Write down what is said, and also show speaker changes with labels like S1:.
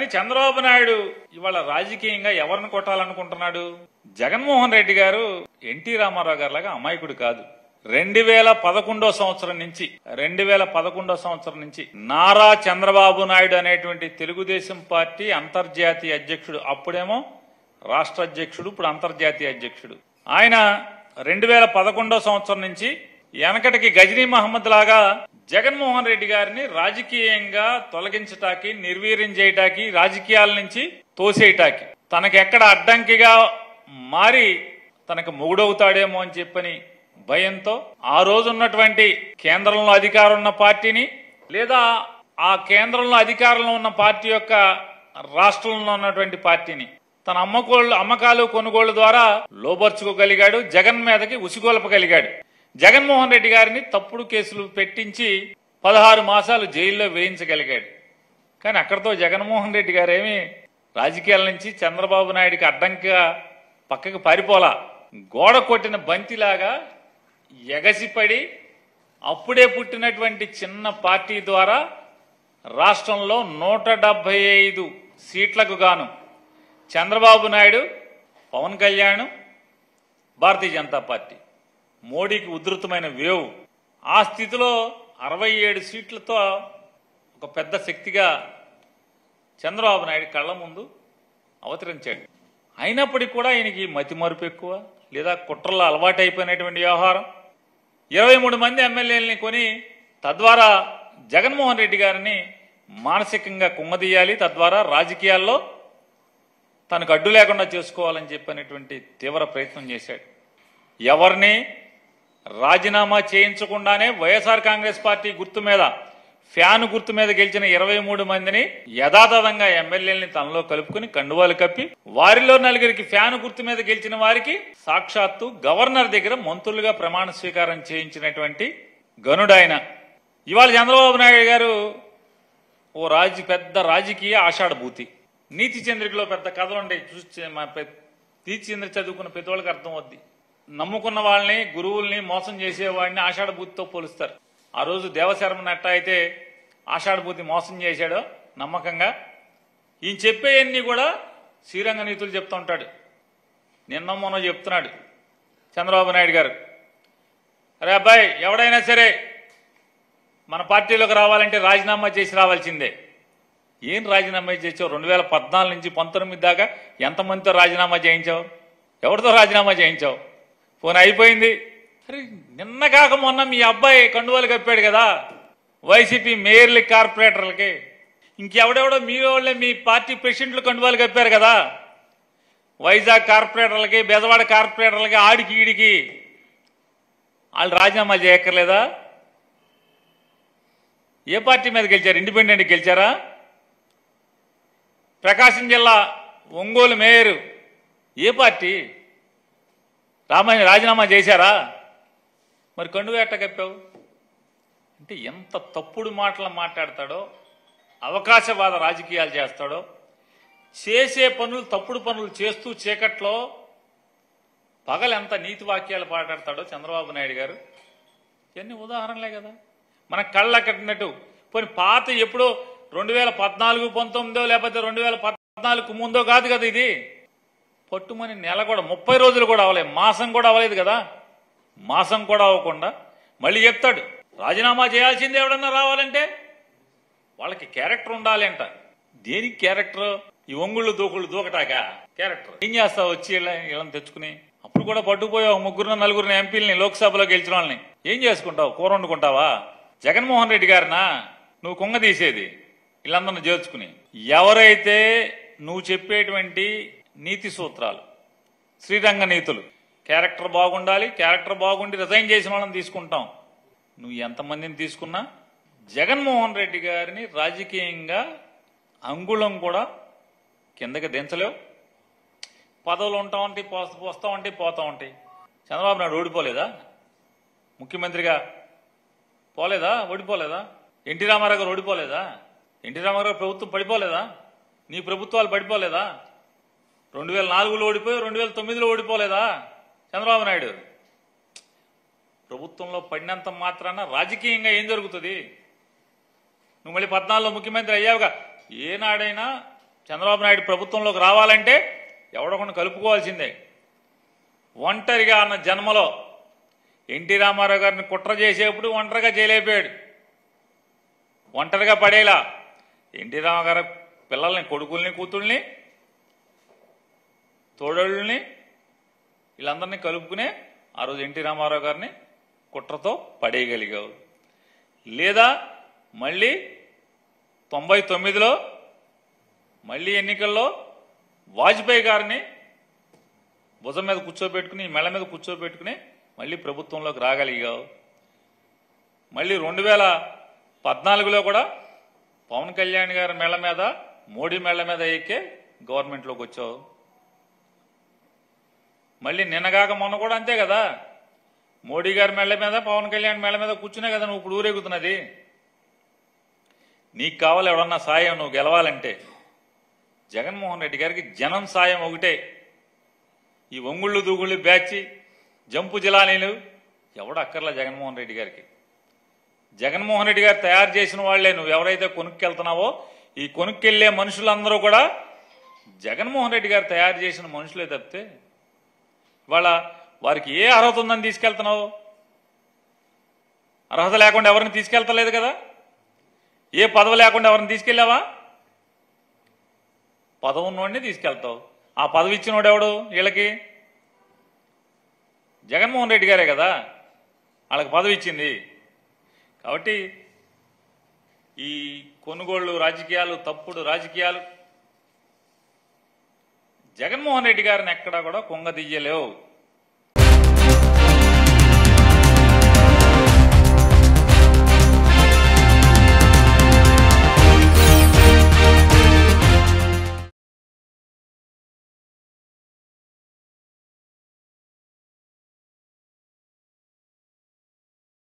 S1: కానీ చంద్రబాబు నాయుడు ఇవాళ రాజకీయంగా ఎవరిని కొట్టాలనుకుంటున్నాడు జగన్మోహన్ రెడ్డి గారు ఎన్టీ రామారావు గారి లాగా అమాయకుడు కాదు రెండు వేల పదకొండో సంవత్సరం నుంచి రెండు వేల పదకొండో సంవత్సరం నుంచి నారా చంద్రబాబు నాయుడు అనేటువంటి తెలుగుదేశం పార్టీ అంతర్జాతీయ అధ్యక్షుడు అప్పుడేమో రాష్ట్ర అధ్యక్షుడు ఇప్పుడు అంతర్జాతీయ అధ్యక్షుడు ఆయన రెండు వేల పదకొండో సంవత్సరం నుంచి వెనకటికి గజనీ మహమ్మద్ లాగా జగన్మోహన్ రెడ్డి గారిని రాజకీయంగా తొలగించటానికి నిర్వీర్యం చేయటానికి రాజకీయాల నుంచి తోసేయటానికి తనకెక్కడ అడ్డంకిగా మారి తనకు మొగుడవుతాడేమో అని చెప్పని భయంతో ఆ రోజు ఉన్నటువంటి కేంద్రంలో అధికారం ఉన్న పార్టీని లేదా ఆ కేంద్రంలో అధికారంలో ఉన్న పార్టీ యొక్క రాష్ట్రంలో ఉన్నటువంటి పార్టీని తన అమ్మకోళ్ళు అమ్మకాలు కొనుగోళ్ల ద్వారా లోబర్చుకోగలిగాడు జగన్ మీదకి ఉసిగొల్పగలిగాడు జగన్మోహన్ రెడ్డి గారిని తప్పుడు కేసులు పెట్టించి పదహారు మాసాలు జైల్లో వేయించగలిగాడు కానీ అక్కడితో జగన్మోహన్ రెడ్డి గారేమి రాజకీయాల నుంచి చంద్రబాబు నాయుడికి అడ్డంకిగా పక్కకి పారిపోలా గోడ కొట్టిన బంతిలాగా ఎగసిపడి అప్పుడే పుట్టినటువంటి చిన్న పార్టీ ద్వారా రాష్ట్రంలో నూట డెబ్బై ఐదు సీట్లకు గాను చంద్రబాబు నాయుడు పవన్ కళ్యాణ్ భారతీయ జనతా పార్టీ మోడీకి ఉధృతమైన వేవ్ ఆ స్థితిలో అరవై ఏడు సీట్లతో ఒక పెద్ద శక్తిగా చంద్రబాబు నాయుడు కళ్ళ ముందు అవతరించాడు అయినప్పటికీ కూడా ఆయనకి మతి మరుపు ఎక్కువ లేదా కుట్రలో అలవాటైపోయినటువంటి వ్యవహారం ఇరవై మూడు మంది ఎమ్మెల్యేలని కొని తద్వారా జగన్మోహన్ రెడ్డి గారిని మానసికంగా కుంగదీయాలి తద్వారా రాజకీయాల్లో తనకు అడ్డు లేకుండా చేసుకోవాలని చెప్పినటువంటి తీవ్ర ప్రయత్నం చేశాడు ఎవరిని రాజీనామా చేయించకుండానే వైఎస్ఆర్ కాంగ్రెస్ పార్టీ గుర్తు మీద ఫ్యాన్ గుర్తు మీద గెలిచిన ఇరవై మూడు మందిని యథాతథంగా ఎమ్మెల్యేలని తనలో కలుపుకుని కండువాలు కప్పి వారిలో నలుగురికి ఫ్యాన్ గుర్తు మీద గెలిచిన వారికి సాక్షాత్తు గవర్నర్ దగ్గర మంత్రులుగా ప్రమాణ స్వీకారం చేయించినటువంటి గనుడాయన ఇవాళ చంద్రబాబు నాయుడు గారు ఓ రాజు పెద్ద రాజకీయ ఆషాఢభూతి నీతి చంద్రికలో పెద్ద కథలు ఉంటాయి చూసి మా పె- నీతి చంద్రిక చదువుకున్న ప్రతి వాళ్ళకి అర్థం అవుద్ది నమ్ముకున్న వాళ్ళని గురువుల్ని మోసం చేసేవాడిని ఆషాఢభూతితో పోలుస్తారు ఆ రోజు దేవశర్మ నట్ట అయితే ఆషాఢభూతి మోసం చేశాడో నమ్మకంగా ఈయన చెప్పేవన్నీ కూడా శ్రీరంగ నీతులు చెప్తూ ఉంటాడు నిన్న మొన్న చెప్తున్నాడు చంద్రబాబు నాయుడు గారు అరే అబ్బాయి ఎవడైనా సరే మన పార్టీలోకి రావాలంటే రాజీనామా చేసి రావాల్సిందే ఏం రాజీనామా చేసావు రెండు వేల పద్నాలుగు నుంచి పంతొమ్మిది దాకా ఎంతమందితో రాజీనామా చేయించావు ఎవరితో రాజీనామా చేయించావు పోనీ అయిపోయింది అరే నిన్న కాక మొన్న మీ అబ్బాయి కండువాలు కప్పాడు కదా వైసీపీ మేయర్లకి కార్పొరేటర్లకి ఇంకెవడెవడో మీ వాళ్ళే మీ పార్టీ ప్రెసిడెంట్లు కండువాలు కప్పారు కదా వైజాగ్ కార్పొరేటర్లకి బెజవాడ కార్పొరేటర్లకి ఆడికి ఈడికి వాళ్ళు రాజీనామా చేయక్కర్లేదా ఏ పార్టీ మీద గెలిచారు ఇండిపెండెంట్ గెలిచారా ప్రకాశం జిల్లా ఒంగోలు మేయరు ఏ పార్టీ రామాయణ రాజీనామా చేశారా మరి కండువ ఎట్ట కప్పావు అంటే ఎంత తప్పుడు మాటలు మాట్లాడతాడో అవకాశవాద రాజకీయాలు చేస్తాడో చేసే పనులు తప్పుడు పనులు చేస్తూ చీకట్లో పగలెంత నీతి వాక్యాలు మాట్లాడతాడో చంద్రబాబు నాయుడు గారు ఇవన్నీ ఉదాహరణలే కదా మన కళ్ళ కట్టినట్టు పోనీ పాత ఎప్పుడో రెండు వేల పద్నాలుగు పంతొమ్మిదో లేకపోతే రెండు వేల పద్నాలుగు ముందో కాదు కదా ఇది పట్టుమని నెల కూడా ముప్పై రోజులు కూడా అవ్వలేదు మాసం కూడా అవ్వలేదు కదా మాసం కూడా అవ్వకుండా మళ్ళీ చెప్తాడు రాజీనామా చేయాల్సింది ఎవడన్నా రావాలంటే వాళ్ళకి క్యారెక్టర్ ఉండాలి అంట దేనికి క్యారెక్టర్ ఈ ఒంగుళ్ళు దూకుళ్ళు దూకటాక క్యారెక్టర్ ఏం చేస్తావు వచ్చి ఇలా- వీళ్ళని తెచ్చుకుని అప్పుడు కూడా పట్టుకుపోయావు ముగ్గురు నలుగురిని ఎంపీలని లోక్సభలో గెలిచిన వాళ్ళని ఏం చేసుకుంటావు కూర వండుకుంటావా జగన్మోహన్ రెడ్డి గారినా నువ్వు కుంగ తీసేది వీళ్ళందరిని చేర్చుకుని ఎవరైతే నువ్వు చెప్పేటువంటి నీతి సూత్రాలు శ్రీరంగ నీతులు క్యారెక్టర్ బాగుండాలి క్యారెక్టర్ బాగుండి రిజైన్ చేసిన వాళ్ళని తీసుకుంటాం నువ్వు ఎంతమందిని తీసుకున్నా జగన్మోహన్ రెడ్డి గారిని రాజకీయంగా అంగుళం కూడా కిందకి దించలేవు పదవులు ఉంటా ఉంటాయి పోస్తా పోస్తా ఉంటాయి పోతా ఉంటాయి చంద్రబాబు నాయుడు ఓడిపోలేదా ముఖ్యమంత్రిగా పోలేదా ఓడిపోలేదా ఎన్టీ రామారావు గారు ఓడిపోలేదా ఎన్టీ రామారావు గారు ప్రభుత్వం పడిపోలేదా నీ ప్రభుత్వాలు పడిపోలేదా రెండు వేల నాలుగులో ఓడిపోయి రెండు వేల తొమ్మిదిలో ఓడిపోలేదా చంద్రబాబు నాయుడు ప్రభుత్వంలో పడినంత మాత్రాన రాజకీయంగా ఏం జరుగుతుంది నువ్వు మళ్ళీ పద్నాలుగులో ముఖ్యమంత్రి అయ్యావుగా ఏనాడైనా చంద్రబాబు నాయుడు ప్రభుత్వంలోకి రావాలంటే ఎవడొకడు కలుపుకోవాల్సిందే ఒంటరిగా అన్న జన్మలో ఎన్టీ రామారావు గారిని కుట్ర చేసేప్పుడు ఒంటరిగా చేయలేకపోయాడు ఒంటరిగా పడేలా ఎన్టీ రామారావు గారి పిల్లల్ని కొడుకుల్ని కూతుళ్ళని తోడళ్ళని వీళ్ళందరినీ కలుపుకునే ఆ రోజు ఎన్టీ రామారావు గారిని కుట్రతో పడేయగలిగావు లేదా మళ్ళీ తొంభై తొమ్మిదిలో మళ్ళీ ఎన్నికల్లో వాజ్పేయి గారిని భుజం మీద కూర్చోబెట్టుకుని మెళ్ళ మీద కూర్చోబెట్టుకుని మళ్ళీ ప్రభుత్వంలోకి రాగలిగావు మళ్ళీ రెండు వేల పద్నాలుగులో కూడా పవన్ కళ్యాణ్ గారి మెళ్ళ మీద మోడీ మెళ్ళ మీద ఎక్కే గవర్నమెంట్లోకి వచ్చావు మళ్ళీ నిన్నగాక మొన్న కూడా అంతే కదా మోడీ గారి మెళ్ళ మీద పవన్ కళ్యాణ్ మెళ్ళ మీద కూర్చునే కదా నువ్వు ఇప్పుడు ఊరేగుతున్నది నీకు కావాలి ఎవడన్నా సాయం నువ్వు గెలవాలంటే జగన్మోహన్ రెడ్డి గారికి జనం సాయం ఒకటే ఈ ఒంగుళ్ళు దూగుళ్ళు బ్యాచి జంపు జిలానీలు ఎవడు అక్కర్లా జగన్మోహన్ రెడ్డి గారికి జగన్మోహన్ రెడ్డి గారు తయారు చేసిన వాళ్లే నువ్వు ఎవరైతే కొనుక్కెళ్తున్నావో ఈ కొనుక్కెళ్లే మనుషులందరూ కూడా జగన్మోహన్ రెడ్డి గారు తయారు చేసిన మనుషులే తప్పితే ఇవాళ వారికి ఏ అర్హత ఉందని తీసుకెళ్తున్నావు అర్హత లేకుండా ఎవరిని తీసుకెళ్తలేదు కదా ఏ పదవి లేకుండా ఎవరిని తీసుకెళ్ళావా పదవి ఉన్నోడిని తీసుకెళ్తావు ఆ పదవి ఇచ్చినోడు ఎవడు వీళ్ళకి జగన్మోహన్ రెడ్డి గారే కదా వాళ్ళకి పదవి ఇచ్చింది కాబట్టి ఈ కొనుగోళ్లు రాజకీయాలు తప్పుడు రాజకీయాలు జగన్మోహన్ రెడ్డి గారిని ఎక్కడా కూడా కొంగదీయలేవు